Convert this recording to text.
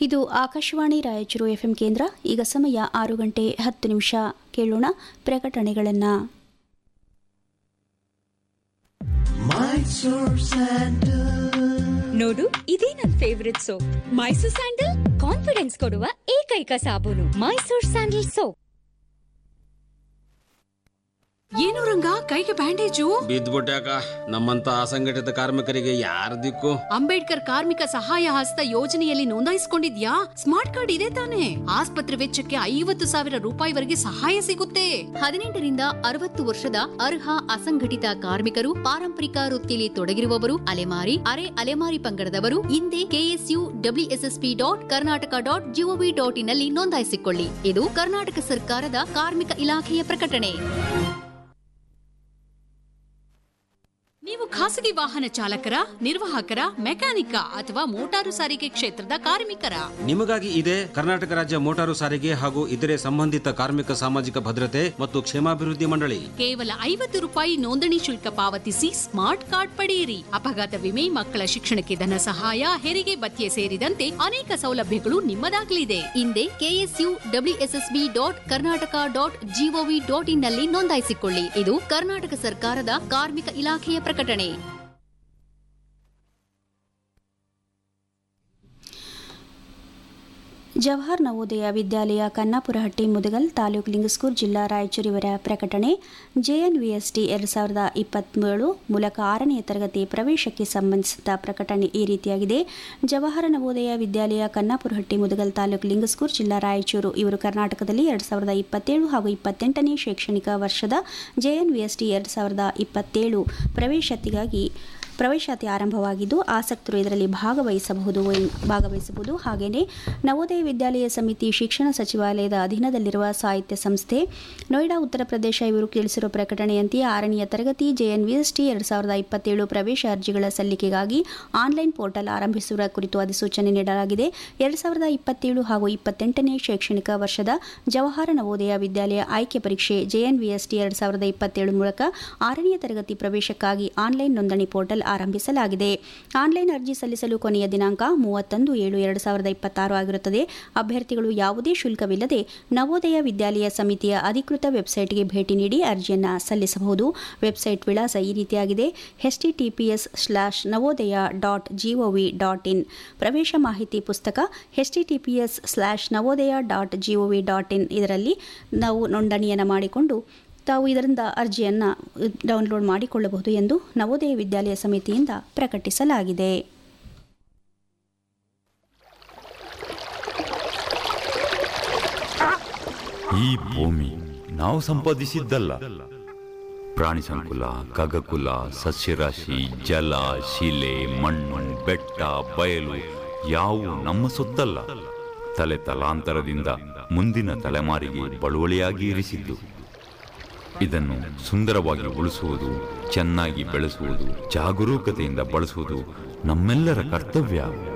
ಇದು ಆಕಾಶವಾಣಿ ರಾಯಚೂರು ಎಫ್ಎಂ ಕೇಂದ್ರ ಈಗ ಸಮಯ ಆರು ಗಂಟೆ ಹತ್ತು ನಿಮಿಷ ಕೇಳೋಣ ಪ್ರಕಟಣೆಗಳನ್ನು ನೋಡು ಇದೇ ನನ್ favourite soap Mysore sandal confidence ಕೊಡುವ ಏಕೈಕ ಸಾಬೂನು ಮೈಸೂರ್ ಸ್ಯಾಂಡಲ್ ಸೋಪ್ ಏನು ರಂಗ ಕೈಗೆ ಬ್ಯಾಂಡೇಜು ಬಿದ್ದ್ಬಿಟ್ಯಾಕ ನಮ್ಮಂತ ಅಸಂಘಟಿತ ಕಾರ್ಮಿಕರಿಗೆ ಯಾರ ದಿಕ್ಕು ಅಂಬೇಡ್ಕರ್ ಕಾರ್ಮಿಕ ಸಹಾಯ ಹಸ್ತ ಯೋಜನೆಯಲ್ಲಿ ನೋಂದಾಯಿಸಿಕೊಂಡಿದ್ಯಾ ಸ್ಮಾರ್ಟ್ ಕಾರ್ಡ್ ಇದೆ ತಾನೆ ಆಸ್ಪತ್ರೆ ವೆಚ್ಚಕ್ಕೆ ಐವತ್ತು ಸಾವಿರ ರೂಪಾಯಿವರೆಗೆ ಸಹಾಯ ಸಿಗುತ್ತೆ ಹದಿನೆಂಟರಿಂದ ಅರವತ್ತು ವರ್ಷದ ಅರ್ಹ ಅಸಂಘಟಿತ ಕಾರ್ಮಿಕರು ಪಾರಂಪರಿಕ ವೃತ್ತಿಯಲ್ಲಿ ತೊಡಗಿರುವವರು ಅಲೆಮಾರಿ ಅರೆ ಅಲೆಮಾರಿ ಪಂಗಡದವರು ಹಿಂದೆ KSU WSSP dot Karnataka dot GOV dot ಇನ್ನಲ್ಲಿ ನೋಂದಾಯಿಸಿಕೊಳ್ಳಿ ಇದು ಕರ್ನಾಟಕ ಸರ್ಕಾರದ ಕಾರ್ಮಿಕ ಇಲಾಖೆಯ ಪ್ರಕಟಣೆ ನೀವು ಖಾಸಗಿ ವಾಹನ ಚಾಲಕರ ನಿರ್ವಾಹಕರ ಮೆಕ್ಯಾನಿಕ ಅಥವಾ ಮೋಟಾರು ಸಾರಿಗೆ ಕ್ಷೇತ್ರದ ಕಾರ್ಮಿಕರ ನಿಮಗಾಗಿ ಇದೆ ಕರ್ನಾಟಕ ರಾಜ್ಯ ಮೋಟಾರು ಸಾರಿಗೆ ಹಾಗೂ ಇತರೆ ಸಂಬಂಧಿತ ಕಾರ್ಮಿಕ ಸಾಮಾಜಿಕ ಭದ್ರತೆ ಮತ್ತು ಕ್ಷೇಮಾಭಿವೃದ್ಧಿ ಮಂಡಳಿ ಕೇವಲ ಐವತ್ತು ರೂಪಾಯಿ ನೋಂದಣಿ ಶುಲ್ಕ ಪಾವತಿಸಿ ಸ್ಮಾರ್ಟ್ ಕಾರ್ಡ್ ಪಡೆಯಿರಿ ಅಪಘಾತ ವಿಮೆ ಮಕ್ಕಳ ಶಿಕ್ಷಣಕ್ಕೆ ಧನ ಸಹಾಯ ಹೆರಿಗೆ ಭತ್ಯೆ ಸೇರಿದಂತೆ ಅನೇಕ ಸೌಲಭ್ಯಗಳು ನಿಮ್ಮದಾಗಲಿದೆ ಹಿಂದೆ KSU WSSB dot Karnataka dot GOV dot in ನಲ್ಲಿ ನೋಂದಾಯಿಸಿಕೊಳ್ಳಿ ಇದು ಕರ್ನಾಟಕ ಸರ್ಕಾರದ ಕಾರ್ಮಿಕ ಇಲಾಖೆಯ ಪ್ರಕಟಣೆ ಜವಾಹರ್ ನವೋದಯ ವಿದ್ಯಾಲಯ ಕನ್ನಾಪುರಹಟ್ಟಿ ಮುದಗಲ್ ತಾಲೂಕು ಲಿಂಗಸ್ಕೂರ್ ಜಿಲ್ಲಾ ರಾಯಚೂರಿವರ ಪ್ರಕಟಣೆ ಜೆಎನ್ವಿಎಸ್ಟಿ ಎರಡು ಸಾವಿರದ ಇಪ್ಪತ್ತ್ಮೂರು ಮೂಲಕ ಆರನೆಯ ತರಗತಿ ಪ್ರವೇಶಕ್ಕೆ ಸಂಬಂಧಿಸಿದ ಪ್ರಕಟಣೆ ಈ ರೀತಿಯಾಗಿದೆ ಜವಾಹರ ನವೋದಯ ವಿದ್ಯಾಲಯ ಕನ್ನಾಪುರಹಟ್ಟಿ ಮುದಗಲ್ ತಾಲೂಕು ಲಿಂಗಸ್ಕೂರ್ ಜಿಲ್ಲಾ ರಾಯಚೂರು ಇವರು ಕರ್ನಾಟಕದಲ್ಲಿ ಎರಡು ಸಾವಿರದ ಇಪ್ಪತ್ತೇಳು ಹಾಗೂ ಇಪ್ಪತ್ತೆಂಟನೇ ಶೈಕ್ಷಣಿಕ ವರ್ಷದ ಜೆಎನ್ವಿಎಸ್ಟಿ ಎರಡು ಸಾವಿರದ ಇಪ್ಪತ್ತೇಳು ಪ್ರವೇಶಾತಿಗಾಗಿ ಪ್ರವೇಶಾತಿ ಆರಂಭವಾಗಿದ್ದು ಆಸಕ್ತರು ಇದರಲ್ಲಿ ಭಾಗವಹಿಸಬಹುದು ಎನ್- ಭಾಗವಹಿಸಬಹುದು ಹಾಗೆಯೇ ನವೋದಯ ವಿದ್ಯಾಲಯ ಸಮಿತಿ ಶಿಕ್ಷಣ ಸಚಿವಾಲಯದ ಅಧೀನದಲ್ಲಿರುವ ಸಾಹಿತ್ಯ ಸಂಸ್ಥೆ ನೋಯ್ಡಾ ಉತ್ತರ ಪ್ರದೇಶ ಇವರು ತಿಳಿಸಿರುವ ಪ್ರಕಟಣೆಯಂತೆ ಆರನೆಯ ತರಗತಿ ಜೆಎನ್ವಿಎಸ್ಟಿ ಎರಡು ಸಾವಿರದ ಇಪ್ಪತ್ತೇಳು ಪ್ರವೇಶ ಅರ್ಜಿಗಳ ಸಲ್ಲಿಕೆಗಾಗಿ ಆನ್ಲೈನ್ ಪೋರ್ಟಲ್ ಆರಂಭಿಸುವ ಕುರಿತು ಅಧಿಸೂಚನೆ ನೀಡಲಾಗಿದೆ ಎರಡು ಸಾವಿರದ ಇಪ್ಪತ್ತೇಳು ಹಾಗೂ ಇಪ್ಪತ್ತೆಂಟನೇ ಶೈಕ್ಷಣಿಕ ವರ್ಷದ ಜವಾಹರ ನವೋದಯ ವಿದ್ಯಾಲಯ ಆಯ್ಕೆ ಪರೀಕ್ಷೆ ಜೆಎನ್ವಿಎಸ್ಟಿ ಎರಡು ಸಾವಿರದ ಇಪ್ಪತ್ತೇಳು ಮೂಲಕ ಆರನೆಯ ತರಗತಿ ಪ್ರವೇಶಕ್ಕಾಗಿ ಆನ್ಲೈನ್ ನೋಂದಣಿ ಪೋರ್ಟಲ್ ಆರಂಭಿಸಲಾಗಿದೆ ಆನ್ಲೈನ್ ಅರ್ಜಿ ಸಲ್ಲಿಸಲು ಕೊನೆಯ ದಿನಾಂಕ ಮೂವತ್ತೊಂದು ಏಳು ಎರಡು ಸಾವಿರದ ಇಪ್ಪತ್ತಾರು ಆಗಿರುತ್ತದೆ ಅಭ್ಯರ್ಥಿಗಳು ಯಾವುದೇ ಶುಲ್ಕವಿಲ್ಲದೆ ನವೋದಯ ವಿದ್ಯಾಲಯ ಸಮಿತಿಯ ಅಧಿಕೃತ ವೆಬ್ಸೈಟ್ಗೆ ಭೇಟಿ ನೀಡಿ ಅರ್ಜಿಯನ್ನು ಸಲ್ಲಿಸಬಹುದು ವೆಬ್ಸೈಟ್ ವಿಳಾಸ ಈ ರೀತಿಯಾಗಿದೆ H T T P S slash Navodaya dot GOV dot in ಪ್ರವೇಶ ಮಾಹಿತಿ ಪುಸ್ತಕ H T T P S slash Navodaya dot GOV dot in ಇದರಲ್ಲಿ ನಾವು ನೋಂದಣಿಯನ್ನು ಮಾಡಿಕೊಂಡು ತಾವು ಇದರಿಂದ ಅರ್ಜಿಯನ್ನು ಡೌನ್ಲೋಡ್ ಮಾಡಿಕೊಳ್ಳಬಹುದು ಎಂದು ನವೋದಯ ವಿದ್ಯಾಲಯ ಸಮಿತಿಯಿಂದ ಪ್ರಕಟಿಸಲಾಗಿದೆ ಈ ಭೂಮಿ ನಾವು ಸಂಪಾದಿಸಿದ್ದಲ್ಲ ಪ್ರಾಣಿ ಸಂಕುಲ ಖಗಕುಲ ಸಸ್ಯರಾಶಿ ಜಲ ಶಿಲೆ ಮಣ್ಣು ಬೆಟ್ಟ ಬಯಲು ಯಾವು ನಮ್ಮ ಸೊತ್ತಲ್ಲ ತಲೆ ತಲಾಂತರದಿಂದ ಮುಂದಿನ ತಲೆಮಾರಿಗೆ ಬಳುವಳಿಯಾಗಿ ಇರಿಸಿದ್ದು ಇದನ್ನು ಸುಂದರವಾಗಿ ಉಳಿಸುವುದು ಚೆನ್ನಾಗಿ ಬೆಳೆಸುವುದು ಜಾಗರೂಕತೆಯಿಂದ ಬಳಸುವುದು ನಮ್ಮೆಲ್ಲರ ಕರ್ತವ್ಯ